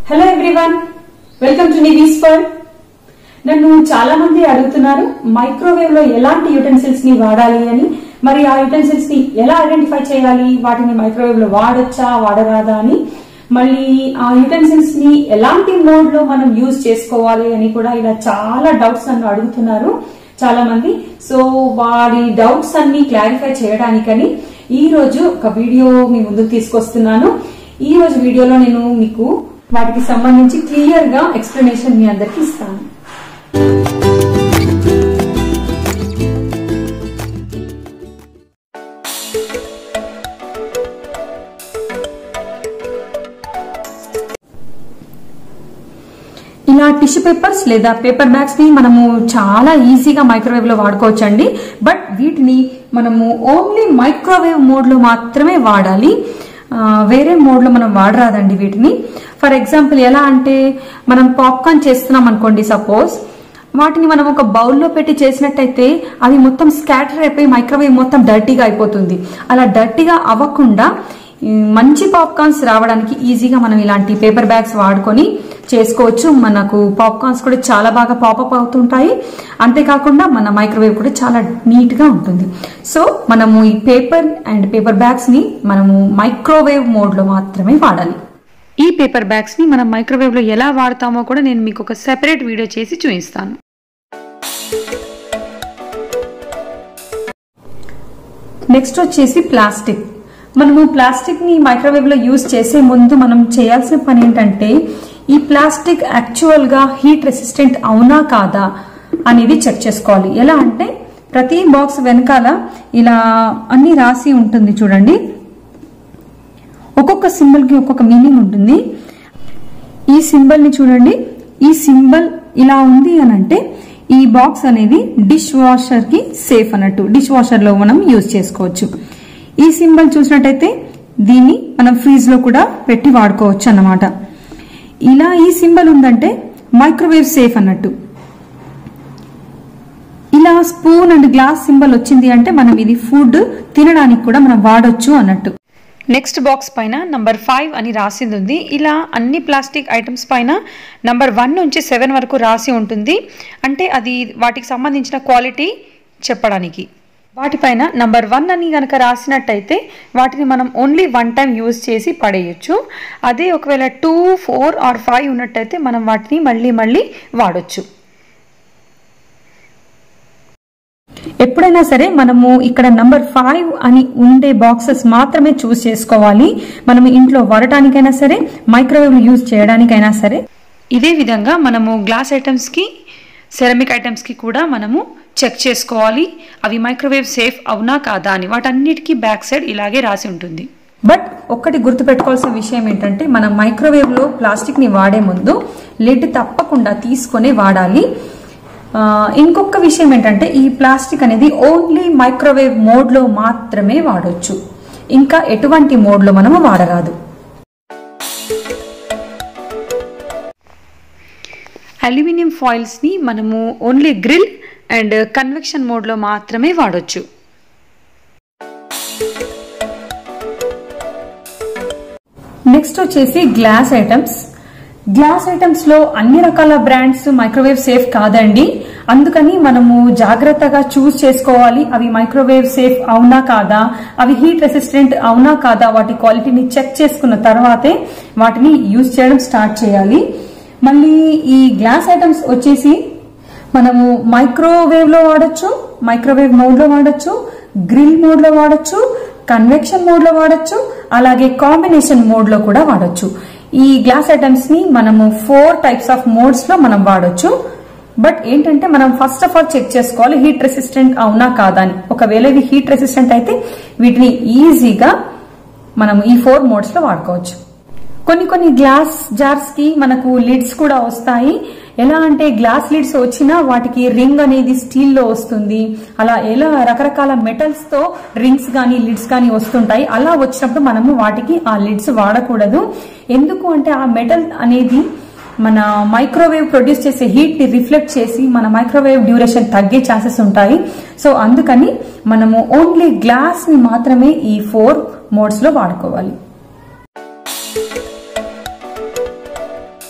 hello everyone welcome to నివీస్ world నన్ను చాలా మంది అడుగుతున్నారు మైక్రోవేవ్ లో ఎలాంటి యుటెన్సిల్స్ ని వాడాలి అని మరి ఆ యుటెన్సిల్స్ ని ఎలా ఐడెంటిఫై చేయాలి వాటిని మైక్రోవేవ్ లో వాడొచ్చా వాడరాదా అని మళ్ళీ ఆ యుటెన్సిల్స్ ని ఎలాంటి మోడ్ లో మనం యూజ్ చేసుకోవాలి అని కూడా ఇలా చాలా డౌట్స్ నన్ను అడుగుతున్నారు చాలా మంది సో వారి డౌట్స్ అన్ని క్లారిఫై చేయడానికని ఈ రోజు ఒక వీడియో మీ ముందుకు తీసుకొస్తున్నాను ఈ రోజు వీడియోలో నేను మీకు వాటికి సంబంధించి క్లియర్ గా ఎక్స్ప్లెనేషన్ మీ అందరికి ఇస్తాను ఇలా టిష్యూ పేపర్స్ లేదా పేపర్ బ్యాగ్స్ ని మనము చాలా ఈజీగా మైక్రోవేవ్ లో వాడుకోవచ్చండి బట్ వీటిని మనము ఓన్లీ మైక్రోవేవ్ మోడ్ లో మాత్రమే వాడాలి ఆ, వేరే మోడ్ లో మనం వాడరాదండి వీటిని ఫర్ ఎగ్జాంపుల్ ఎలా అంటే మనం పాప్కార్న్ చేస్తున్నాం అనుకోండి సపోజ్ వాటిని మనం ఒక బౌల్లో పెట్టి చేసినట్టయితే అవి మొత్తం స్కాటర్ అయిపోయి మైక్రోవేవ్ మొత్తం డర్టీగా అయిపోతుంది అలా డర్టీగా అవ్వకుండా ఈ మంచి పాప్కార్న్స్ రావడానికి ఈజీగా మనం ఇలాంటి పేపర్ బ్యాగ్స్ వాడుకొని చేసుకోవచ్చు మనకు పాప్కార్న్స్ కూడా చాలా బాగా పాపప్ అవుతుంటాయి అంతేకాకుండా మన మైక్రోవేవ్ కూడా చాలా నీట్ గా ఉంటుంది సో మనము ఈ పేపర్ అండ్ పేపర్ బ్యాగ్స్ ని మనము మైక్రోవేవ్ మోడ్ లో మాత్రమే వాడాలి ఈ పేపర్ బ్యాగ్స్ ని మనం మైక్రోవేవ్ లో ఎలా వాడతామో కూడా నేను మీకు ఒక సెపరేట్ వీడియో చేసి చూపిస్తాను నెక్స్ట్ వచ్చేసి ప్లాస్టిక్ మనము ప్లాస్టిక్ ని మైక్రోవేవ్ లో యూజ్ చేసే ముందు మనం చేయాల్సిన పని ఏంటంటే ఈ ప్లాస్టిక్ యాక్చువల్ గా హీట్ రెసిస్టెంట్ అవునా కాదా అనేది చెక్ చేసుకోవాలి ఎలా అంటే ప్రతి బాక్స్ వెనకాల ఇలా అన్ని రాసి ఉంటుంది చూడండి ఒక్కొక్క సింబల్ కి ఒక్కొక్క మీనింగ్ ఉంటుంది ఈ సింబల్ ని చూడండి ఈ సింబల్ ఇలా ఉంది అని అంటే ఈ బాక్స్ అనేది డిష్ వాషర్ కి సేఫ్ అన్నట్టు డిష్ వాషర్ లో మనం యూజ్ చేసుకోవచ్చు ఈ సింబల్ చూసినట్టయితే దీన్ని మనం ఫ్రీజ్ లో కూడా పెట్టి వాడుకోవచ్చు అన్నమాట ఇలా ఈ సింబల్ ఉందంటే మైక్రోవేవ్ సేఫ్ అన్నట్టు ఇలా స్పూన్ అండ్ గ్లాస్ సింబల్ వచ్చింది అంటే మనం ఇది ఫుడ్ తినడానికి కూడా మనం వాడొచ్చు అన్నట్టు నెక్స్ట్ బాక్స్ పైన నంబర్ ఫైవ్ అని రాసింది ఉంది ఇలా అన్ని ప్లాస్టిక్ ఐటమ్స్ పైన నంబర్ వన్ నుంచి సెవెన్ వరకు రాసి ఉంటుంది అంటే అది వాటికి సంబంధించిన క్వాలిటీ చెప్పడానికి వాటిపైన నంబర్ వన్ అని కనుక రాసినట్టయితే వాటిని మనం ఓన్లీ వన్ టైం యూజ్ చేసి పడేయచ్చు అదే ఒకవేళ టూ ఫోర్ ఆర్ ఫైవ్ ఉన్నట్టయితే మనం వాటిని మళ్ళీ మళ్ళీ వాడొచ్చు ఎప్పుడైనా సరే మనము ఇక్కడ నంబర్ ఫైవ్ అని ఉండే బాక్సెస్ మాత్రమే చూస్ చేసుకోవాలి మనం ఇంట్లో వాడటానికైనా సరే మైక్రోవేవ్ యూజ్ చేయడానికైనా సరే ఇదే విధంగా మనము గ్లాస్ ఐటమ్స్కి సెరమిక్ ఐటమ్స్కి కూడా మనము చెక్ చేసుకోవాలి అవి మైక్రోవేవ్ సేఫ్ అవునా కాదా అని వాటన్నిటికీ బ్యాక్ సైడ్ ఇలాగే రాసి ఉంటుంది బట్ ఒక్కటి గుర్తుపెట్టుకోవాల్సిన విషయం ఏంటంటే మనం మైక్రోవేవ్ లో ప్లాస్టిక్ ని వాడే ముందు లిడ్ తప్పకుండా తీసుకొని వాడాలి ఆ, ఇంకొక విషయం ఏంటంటే ఈ ప్లాస్టిక్ అనేది ఓన్లీ మైక్రోవేవ్ మోడ్ లో మాత్రమే వాడొచ్చు ఇంకా ఎటువంటి మోడ్ లో మనము వాడరాదు అల్యూమినియం ఫాయిల్స్ని మనము ఓన్లీ గ్రిల్ అండ్ కన్వెక్షన్ మోడ్లో మాత్రమే వాడొచ్చు నెక్స్ట్ వచ్చేసి గ్లాస్ ఐటమ్స్ గ్లాస్ ఐటమ్స్ లో అన్ని రకాల బ్రాండ్స్ మైక్రోవేవ్ సేఫ్ కాదండి అందుకని మనము జాగ్రత్తగా చూస్ చేసుకోవాలి అవి మైక్రోవేవ్ సేఫ్ అవునా కాదా అవి హీట్ రెసిస్టెంట్ అవునా కాదా వాటి క్వాలిటీని చెక్ చేసుకున్న తర్వాతే వాటిని యూజ్ చేయడం స్టార్ట్ చేయాలి మళ్ళీ ఈ గ్లాస్ ఐటమ్స్ వచ్చేసి మనము మైక్రోవేవ్ లో వాడచ్చు మైక్రోవేవ్ మోడ్ లో వాడచ్చు గ్రిల్ మోడ్ లో వాడచ్చు కన్వెక్షన్ మోడ్ లో వాడచ్చు అలాగే కాంబినేషన్ మోడ్ లో కూడా వాడచ్చు ఈ గ్లాస్ ఐటమ్స్ ని మనము ఫోర్ టైప్స్ ఆఫ్ మోడ్స్ లో మనం వాడొచ్చు బట్ ఏంటంటే మనం ఫస్ట్ ఆఫ్ ఆల్ చెక్ చేసుకోవాలి హీట్ రెసిస్టెంట్ అవునా కాదా అని ఒకవేళ ఇవి హీట్ రెసిస్టెంట్ అయితే వీటిని ఈజీగా మనం ఈ ఫోర్ మోడ్స్ లో వాడుకోవచ్చు కొన్ని కొన్ని గ్లాస్ జార్స్ కి మనకు లిడ్స్ కూడా వస్తాయి ఎలా అంటే గ్లాస్ లిడ్స్ వచ్చినా వాటికి రింగ్ అనేది స్టీల్ లో వస్తుంది అలా ఎలా రకరకాల మెటల్స్ తో రింగ్స్ గానీ లిడ్స్ గానీ వస్తుంటాయి అలా వచ్చినప్పుడు మనము వాటికి ఆ లిడ్స్ వాడకూడదు ఎందుకు అంటే ఆ మెటల్ అనేది మన మైక్రోవేవ్ ప్రొడ్యూస్ చేసే హీట్ ని రిఫ్లెక్ట్ చేసి మన మైక్రోవేవ్ డ్యూరేషన్ తగ్గే ఛాన్సెస్ ఉంటాయి సో అందుకని మనము ఓన్లీ గ్లాస్ ని మాత్రమే ఈ ఫోర్ మోడ్స్ లో వాడుకోవాలి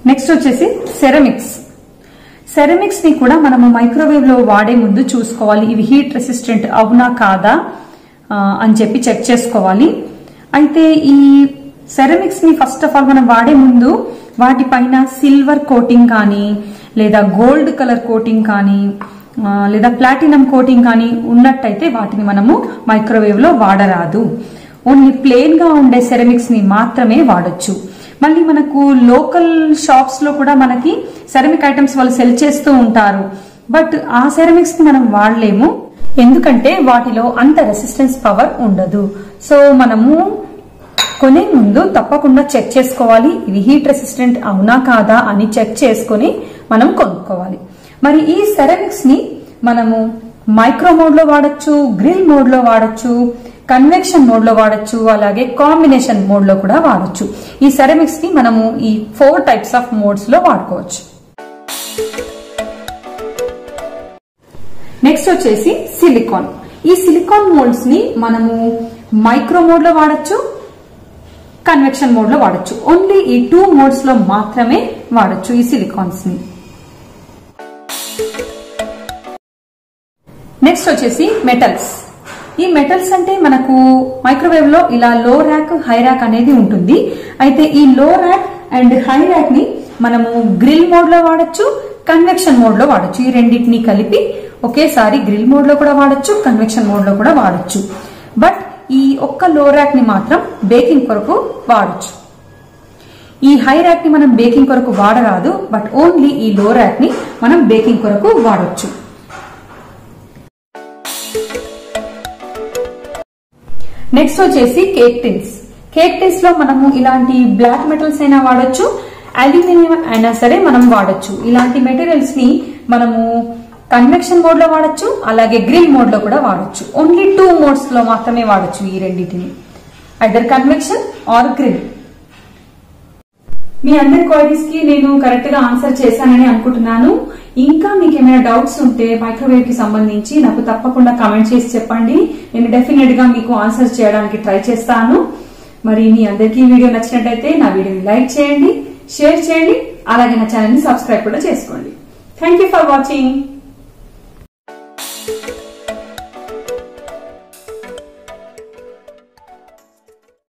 నెక్స్ట్ వచ్చేసి సెరమిక్స్ సెరమిక్స్ ని కూడా మనము మైక్రోవేవ్ లో వాడే ముందు చూసుకోవాలి ఇవి హీట్ రెసిస్టెంట్ అవునా కాదా ఆ, అని చెప్పి చెక్ చేసుకోవాలి అయితే ఈ సెరమిక్స్ ని ఫస్ట్ ఆఫ్ ఆల్ మనం వాడే ముందు వాటిపైన సిల్వర్ కోటింగ్ కానీ లేదా గోల్డ్ కలర్ కోటింగ్ కానీ ఆ, లేదా ప్లాటినం కోటింగ్ కానీ ఉన్నట్టయితే వాటిని మనము మైక్రోవేవ్ లో వాడరాదు ఓన్లీ ప్లెయిన్ గా ఉండే సెరమిక్స్ ని మాత్రమే వాడొచ్చు మళ్ళీ మనకు లోకల్ షాప్స్ లో కూడా మనకి సెరమిక్ ఐటమ్స్ వాళ్ళు సెల్ చేస్తూ ఉంటారు బట్ ఆ సెరమిక్స్ ని మనం వాడలేము ఎందుకంటే వాటిలో అంత రెసిస్టెన్స్ పవర్ ఉండదు సో మనము కొనే ముందు తప్పకుండా చెక్ చేసుకోవాలి ఇవి హీట్ రెసిస్టెంట్ అవునా కాదా అని చెక్ చేసుకొని మనం కొనుక్కోవాలి మరి ఈ సెరమిక్స్ ని మనము మైక్రో మోడ్ లో వాడచ్చు గ్రిల్ మోడ్ లో వాడచ్చు కన్వెక్షన్ మోడ్ లో వాడచ్చు అలాగే కాంబినేషన్ మోడ్ లో కూడా వాడచ్చు ఈ సెరమిక్స్ ని మనము ఈ ఫోర్ టైప్స్ ఆఫ్ మోడ్స్ లో వాడుకోవచ్చు నెక్స్ట్ వచ్చేసి సిలికాన్ ఈ సిలికాన్ మోల్డ్స్ ని మనము మైక్రో మోడ్ లో వాడచ్చు కన్వెక్షన్ మోడ్ లో వాడచ్చు ఓన్లీ ఈ టూ మోడ్స్ లో మాత్రమే వాడచ్చు ఈ సిలికాన్స్ ని నెక్స్ట్ వచ్చేసి మెటల్స్ ఈ మెటల్స్ అంటే మనకు మైక్రోవేవ్ లో ఇలా లో ర్యాక్ హై ర్యాక్ అనేది ఉంటుంది అయితే ఈ లో ర్యాక్ అండ్ హై ర్యాక్ ని మనము గ్రిల్ మోడ్ లో వాడచ్చు కన్వెక్షన్ మోడ్ లో వాడచ్చు ఈ రెండింటిని కలిపి ఒకేసారి గ్రిల్ మోడ్ లో కూడా వాడచ్చు కన్వెక్షన్ మోడ్ లో కూడా వాడచ్చు బట్ ఈ ఒక్క లో ర్యాక్ ని మాత్రం బేకింగ్ కొరకు వాడచ్చు ఈ హై ర్యాక్ ని మనం బేకింగ్ కొరకు వాడరాదు బట్ ఓన్లీ ఈ లో ర్యాక్ ని మనం బేకింగ్ కొరకు వాడొచ్చు నెక్స్ట్ వచ్చేసి కేక్ టిన్స్ కేక్ టిన్స్ లో మనము ఇలాంటి బ్లాక్ మెటల్స్ అయినా వాడొచ్చు అల్యూమినియం అయినా సరే మనం వాడొచ్చు ఇలాంటి మెటీరియల్స్ ని మనము కన్వెక్షన్ మోడ్ లో వాడొచ్చు అలాగే గ్రిల్ మోడ్ లో కూడా వాడొచ్చు ఓన్లీ టూ మోడ్స్ లో మాత్రమే వాడొచ్చు ఈ రెండింటిని ఐదర్ కన్వెక్షన్ ఆర్ గ్రిల్ మీ అందరి క్వైరీస్ కి నేను కరెక్ట్ గా ఆన్సర్ చేశానని అనుకుంటున్నాను ఇంకా మీకు ఏమైనా డౌట్స్ ఉంటే మైక్రోవేవ్ కి సంబంధించి నాకు తప్పకుండా కామెంట్ చేసి చెప్పండి నేను డెఫినెట్ గా మీకు ఆన్సర్ చేయడానికి ట్రై చేస్తాను మరి మీ అందరికీ ఈ వీడియో నచ్చినట్టయితే నా వీడియోని లైక్ చేయండి షేర్ చేయండి అలాగే నా ఛానల్ ని సబ్స్క్రైబ్ కూడా చేసుకోండి థ్యాంక్ యూ ఫర్ వాచింగ్